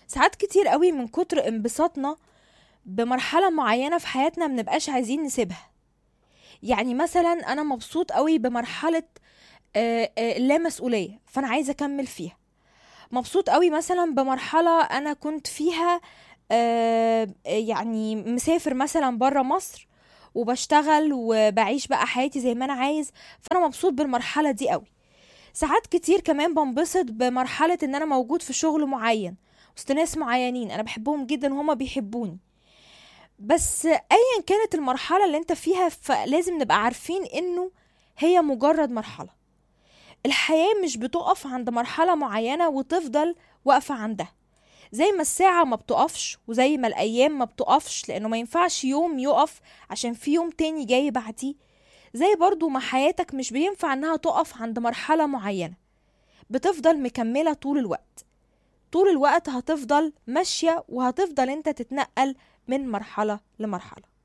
ساعات كتير قوي من كتر انبساطنا بمرحلة معينة في حياتنا منبقاش عايزين نسيبها يعني مثلا انا مبسوط قوي بمرحلة آه، آه، اللامسؤولية فانا عايزة اكمل فيها مبسوط قوي مثلا بمرحلة انا كنت فيها آه، يعني مسافر مثلا برا مصر وبشتغل وبعيش بقى حياتي زي ما انا عايز فانا مبسوط بالمرحلة دي قوي ساعات كتير كمان بنبسط بمرحلة ان انا موجود في شغل معين وسط ناس معينين انا بحبهم جدا وهما بيحبوني بس ايا كانت المرحلة اللي انت فيها فلازم نبقى عارفين انه هي مجرد مرحلة الحياة مش بتقف عند مرحلة معينة وتفضل واقفة عندها زي ما الساعة ما بتقفش وزي ما الأيام ما بتقفش لأنه ما ينفعش يوم يقف عشان في يوم تاني جاي بعديه زي برضو ما حياتك مش بينفع انها تقف عند مرحلة معينة بتفضل مكملة طول الوقت طول الوقت هتفضل ماشية وهتفضل انت تتنقل من مرحلة لمرحلة